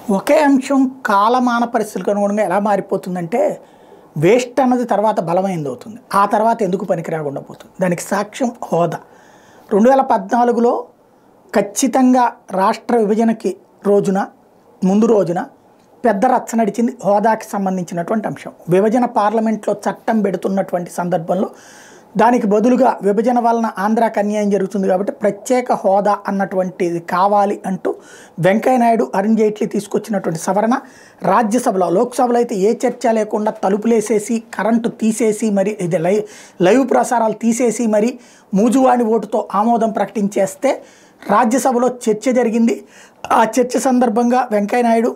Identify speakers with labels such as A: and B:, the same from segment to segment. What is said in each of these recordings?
A: ఒకే అంశం కాలమాన పరిస్థితులకు అనుగుణంగా ఎలా మారిపోతుందంటే వేస్ట్ అన్నది తర్వాత బలమైంది అవుతుంది ఆ తర్వాత ఎందుకు పనికి రాకుండా పోతుంది దానికి సాక్ష్యం హోదా రెండు వేల పద్నాలుగులో ఖచ్చితంగా రాష్ట్ర విభజనకి రోజున ముందు రోజున పెద్ద రచ్చ నడిచింది హోదాకి సంబంధించినటువంటి అంశం విభజన పార్లమెంట్లో చట్టం పెడుతున్నటువంటి సందర్భంలో దానికి బదులుగా విభజన వలన ఆంధ్రాకి అన్యాయం జరుగుతుంది కాబట్టి ప్రత్యేక హోదా అన్నటువంటిది కావాలి అంటూ వెంకయ్యనాయుడు అరుణ్ జైట్లీ తీసుకొచ్చినటువంటి సవరణ రాజ్యసభలో లోక్సభలో అయితే ఏ చర్చ లేకుండా తలుపులేసేసి కరెంటు తీసేసి మరి ఇది లైవ్ లైవ్ ప్రసారాలు తీసేసి మరి మూజువాణి ఓటుతో ఆమోదం ప్రకటించేస్తే రాజ్యసభలో చర్చ జరిగింది ఆ చర్చ సందర్భంగా వెంకయ్యనాయుడు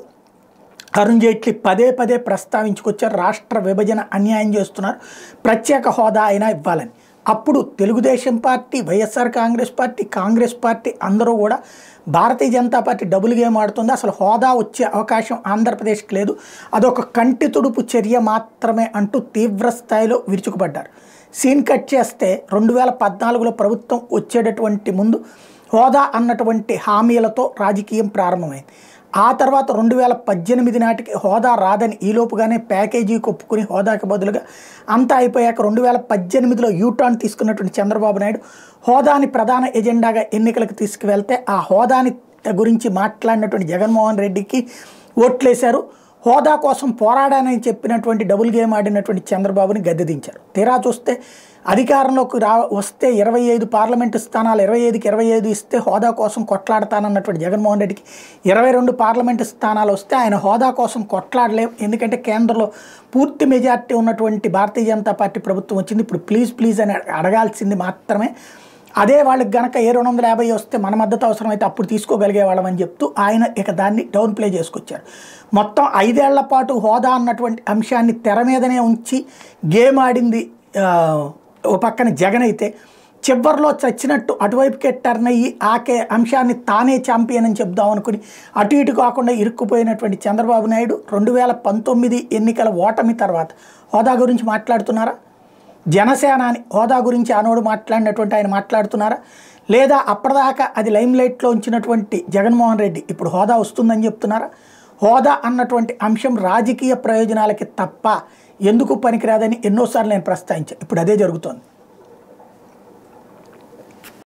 A: అరుణ్ జైట్లీ పదే పదే ప్రస్తావించుకొచ్చారు రాష్ట్ర విభజన అన్యాయం చేస్తున్నారు ప్రత్యేక హోదా అయినా ఇవ్వాలని అప్పుడు Telugu Desam party YSR Congress party Congress party అందరూ కూడా Bharatiya Janata party double game ఆడుతుంది అసలు హోదా వచ్చే అవకాశం ఆంధ్రప్రదేశ్కి లేదు అదొక కంటి తుడుపు చర్య మాత్రమే అంటూ తీవ్ర స్థాయిలో విరుచుకుపడ్డారు సీన్ కట్ చేస్తే రెండు వేల పద్నాలుగులో ప్రభుత్వం వచ్చేటటువంటి ముందు హోదా అన్నటువంటి హామీలతో రాజకీయం ప్రారంభమైంది ఆ తర్వాత రెండు వేల పద్దెనిమిది నాటికి హోదా రాదని ఈలోపుగానే ప్యాకేజీ కొప్పుకుని హోదాకి బదులుగా అంతా అయిపోయాక రెండు వేల పద్దెనిమిదిలో యూటర్న్ తీసుకున్నటువంటి చంద్రబాబు నాయుడు హోదాని ప్రధాన ఎజెండాగా ఎన్నికలకు తీసుకువెళ్తే ఆ హోదాని గురించి మాట్లాడినటువంటి జగన్మోహన్ రెడ్డికి ఓట్లేశారు హోదా కోసం పోరాడానని చెప్పినటువంటి డబుల్ గేమ్ ఆడినటువంటి చంద్రబాబుని గద్దెదించారు తీరా చూస్తే అధికారంలోకి రా వస్తే ఇరవై ఐదు పార్లమెంటు స్థానాలు ఇరవై ఐదుకి ఇరవై ఐదు ఇస్తే హోదా కోసం కొట్లాడతానన్నటువంటి జగన్మోహన్ రెడ్డికి ఇరవై రెండు పార్లమెంటు స్థానాలు వస్తే ఆయన హోదా కోసం కొట్లాడలేం ఎందుకంటే కేంద్రంలో పూర్తి మెజార్టీ ఉన్నటువంటి భారతీయ జనతా పార్టీ ప్రభుత్వం వచ్చింది ఇప్పుడు ప్లీజ్ ప్లీజ్ అని అడగాల్సింది మాత్రమే అదే వాళ్ళకి గనక ఏ రెండు వందల యాభై వస్తే మన మద్దతు అవసరమైతే అప్పుడు తీసుకోగలిగే వాళ్ళమని చెప్తూ ఆయన ఇక దాన్ని డౌన్ ప్లే చేసుకొచ్చారు మొత్తం ఐదేళ్ల పాటు హోదా అన్నటువంటి అంశాన్ని తెర మీదనే ఉంచి గేమ్ ఆడింది ఆ, ఓ పక్కన జగన్ అయితే చివరిలో చచ్చినట్టు అటువైపుకే టర్న్ అయ్యి ఆకే అంశాన్ని తానే ఛాంపియన్ అని చెప్దాం అనుకుని అటు ఇటు కాకుండా ఇరుక్కుపోయినటువంటి చంద్రబాబు నాయుడు రెండు వేల పంతొమ్మిది ఎన్నికల ఓటమి తర్వాత హోదా గురించి మాట్లాడుతున్నారా జనసేన అని హోదా గురించి ఆనోడు మాట్లాడినటువంటి ఆయన మాట్లాడుతున్నారా లేదా అప్పటిదాకా అది లైమ్ లైట్లో ఉంచినటువంటి జగన్మోహన్ రెడ్డి ఇప్పుడు హోదా వస్తుందని చెప్తున్నారా హోదా అన్నటువంటి అంశం రాజకీయ ప్రయోజనాలకి తప్ప ఎందుకు పనికిరాదని ఎన్నోసార్లు నేను ప్రస్తావించాను ఇప్పుడు అదే జరుగుతోంది